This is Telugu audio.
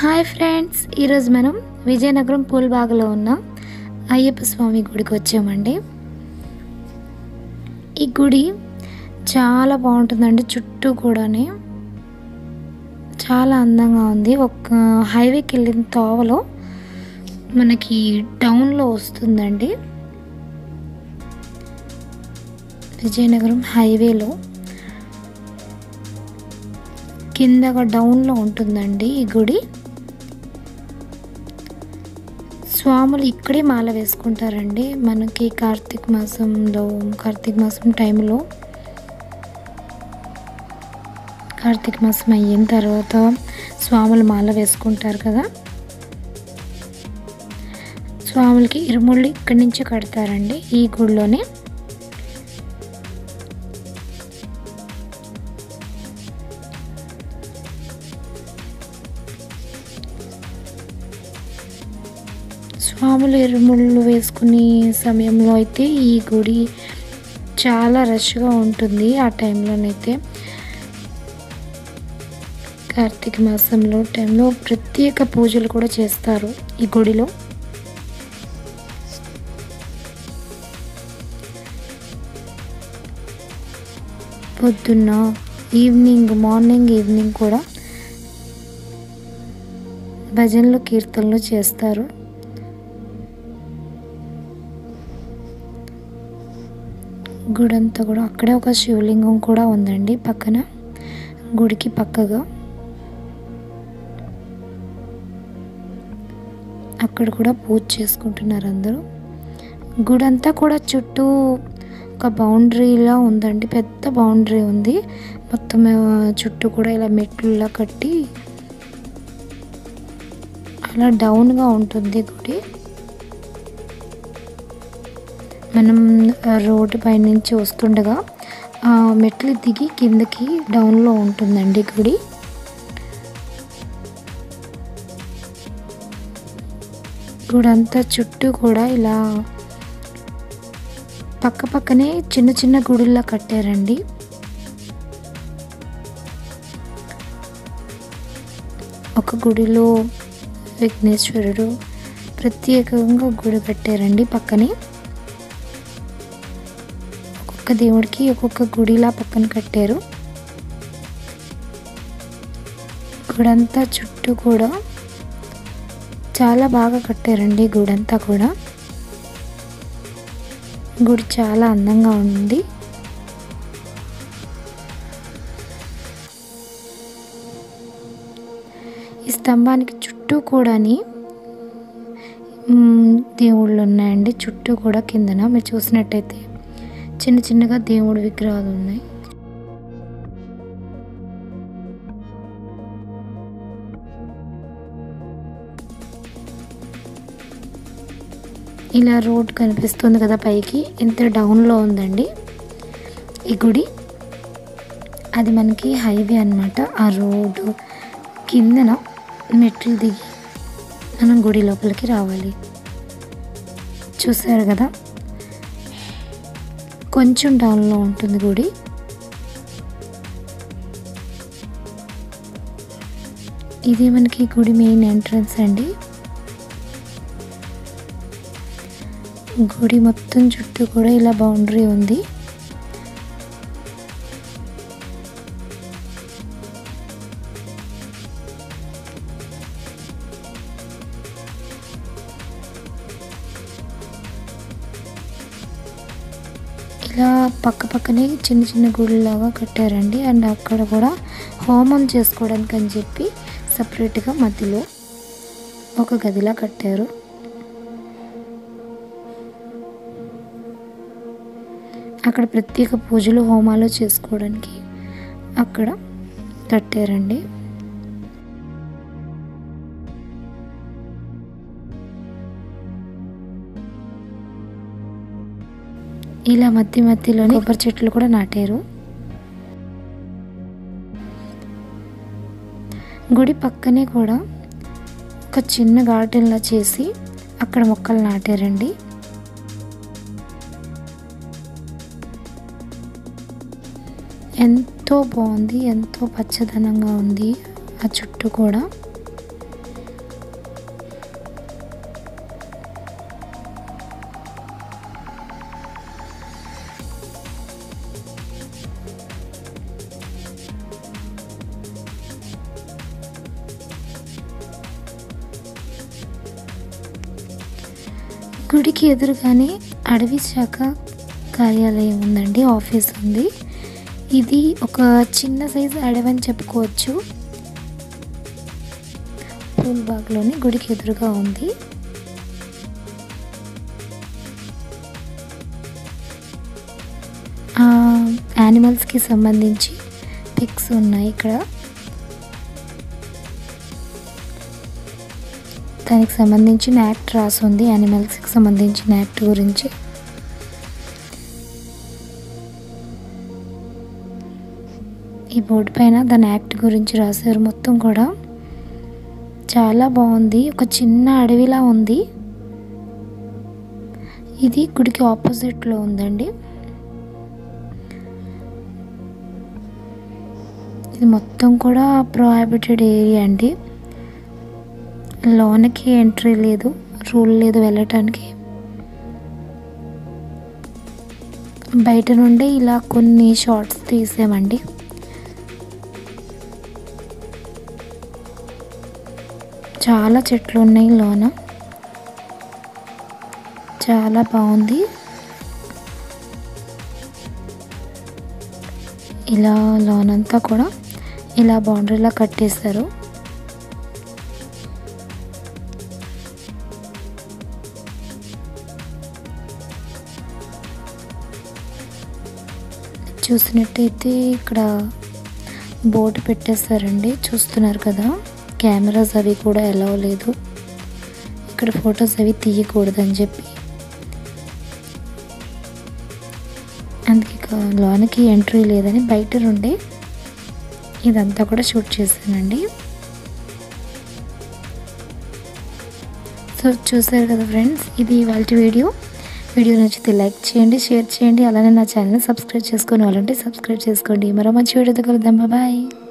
హాయ్ ఫ్రెండ్స్ ఈరోజు మనం విజయనగరం పూల్బాగ్లో ఉన్న అయ్యప్ప స్వామి గుడికి వచ్చామండి ఈ గుడి చాలా బాగుంటుందండి చుట్టూ కూడానే చాలా అందంగా ఉంది ఒక హైవేకి వెళ్ళిన తోవలో మనకి టౌన్లో వస్తుందండి విజయనగరం హైవేలో కిందగా డౌన్లో ఉంటుందండి ఈ గుడి స్వాములు ఇక్కడే మాల వేసుకుంటారండి మనకి కార్తీక మాసంలో కార్తీక మాసం టైంలో కార్తీక మాసం అయిన తర్వాత స్వాములు మాల వేసుకుంటారు కదా స్వాములకి ఇరుముళ్ళు ఇక్కడి నుంచి కడతారండి ఈ గుడిలోనే స్వాములు ఇరుముళ్ళు వేసుకునే సమయంలో అయితే ఈ గుడి చాలా రష్గా ఉంటుంది ఆ టైంలోనైతే కార్తీక మాసంలో టైంలో ప్రత్యేక పూజలు కూడా చేస్తారు ఈ గుడిలో పొద్దున్న ఈవినింగ్ మార్నింగ్ ఈవినింగ్ కూడా భజనలు కీర్తనలు చేస్తారు గుడి అంతా కూడా అక్కడే ఒక శివలింగం కూడా ఉందండి పక్కన గుడికి పక్కగా అక్కడ కూడా పూజ చేసుకుంటున్నారు అందరూ గుడి అంతా కూడా చుట్టూ ఒక బౌండరీలా ఉందండి పెద్ద బౌండరీ ఉంది మొత్తం ఆ, చుట్టూ కూడా ఇలా మెట్లులా కట్టి అలా డౌన్గా ఉంటుంది గుడి మనం ఆ, రోడ్డు పైనుంచి వస్తుండగా ఆ మెట్లు దిగి కిందకి డౌన్లో ఉంటుందండి గుడి గుడి అంతా చుట్టూ కూడా ఇలా పక్క పక్కనే చిన్న చిన్న గుడుల్లా కట్టారండి ఒక గుడిలో విఘ్నేశ్వరుడు ప్రత్యేకంగా గుడి కట్టారండి పక్కనే ఒక్కొక్క దేవుడికి ఒక్కొక్క గుడిలా పక్కన కట్టారు గుడంతా చుట్టూ కూడా చాలా బాగా కట్టారండి గుడంతా కూడా గుడి చాలా అందంగా ఉంది ఈ స్తంభానికి చుట్టూ కూడాని మ్, దేవుళ్ళు ఉన్నాయండి చుట్టూ కూడా కిందన మీరు చూసినట్టయితే చిన్న చిన్నగా దేవుడి విగ్రహాలు ఉన్నాయి ఇలా రోడ్ కనిపిస్తుంది కదా పైకి ఇంత డౌన్లో ఉందండి ఈ గుడి అది మనకి హైవే అన్నమాట ఆ రోడ్డు కిందన మెట్లు దిగి మనం గుడి లోపలికి రావాలి చూసారు కదా కొంచెం డౌన్లో ఉంటుంది గుడి ఇది మనకి గుడి మెయిన్ ఎంట్రన్స్ అండి గుడి మొత్తం చుట్టూ కూడా ఇలా బౌండరీ ఉంది ఇలా పక్క పక్కనే చిన్న చిన్న గుడిలాగా కట్టారండి అండ్ అక్కడ కూడా హోమం చేసుకోవడానికి అని చెప్పి సపరేట్గా మధ్యలో ఒక గదిలా కట్టారు అక్కడ ప్రత్యేక పూజలు హోమాలు చేసుకోవడానికి అక్కడ కట్టారండి ఇలా మధ్య మధ్యలోనే కొబ్బరి చెట్లు కూడా నాటారు గుడి పక్కనే కూడా ఒక చిన్న గార్డెన్లా చేసి అక్కడ మొక్కలు నాటారండి ఎంతో బాగుంది ఎంతో పచ్చదనంగా ఉంది ఆ చుట్టూ కూడా గుడికి ఎదురుగానే అడవి శాఖ కార్యాలయం ఉందండి ఆఫీస్ ఉంది ఇది ఒక చిన్న సైజు అడవి అని చెప్పుకోవచ్చు పూల్బాగ్లోని గుడికి ఎదురుగా ఉంది యానిమల్స్కి సంబంధించి పిక్స్ ఉన్నాయి ఇక్కడ దానికి సంబంధించిన యాక్ట్ రాసి ఉంది యానిమల్స్కి సంబంధించిన యాక్ట్ గురించి ఈ బోర్డు పైన దాని యాక్ట్ గురించి రాశారు మొత్తం కూడా చాలా బాగుంది ఒక చిన్న అడవిలా ఉంది ఇది గుడికి ఆపోజిట్లో ఉందండి ఇది మొత్తం కూడా ప్రోహాబిటెడ్ ఏరియా అండి లోనకి ఎంట్రీ లేదు రూల్ లేదు వెళ్ళటానికి బయట నుండి ఇలా కొన్ని షార్ట్స్ తీసామండి చాలా చెట్లు ఉన్నాయి లోన చాలా బాగుంది ఇలా లోనంతా కూడా ఇలా బౌండరీలా కట్టేశారు చూసినట్టయితే ఇక్కడ బోర్డు పెట్టేస్తారండి చూస్తున్నారు కదా కెమెరాస్ అవి కూడా ఎలా లేదు ఇక్కడ ఫొటోస్ అవి తీయకూడదని చెప్పి అందుకే ఇక లోనికి ఎంట్రీ లేదని బయట నుండే ఇదంతా కూడా షూట్ చేశానండి సో చూసారు కదా ఫ్రెండ్స్ ఇది ఇవాళ వీడియో వీడియో నచ్చితే లైక్ చేయండి షేర్ చేయండి అలానే నా ఛానల్ని సబ్స్క్రైబ్ చేసుకునే వాళ్ళంటే సబ్స్క్రైబ్ చేసుకోండి మరో మంచి వీడియోతో కలుద్దాం బాయ్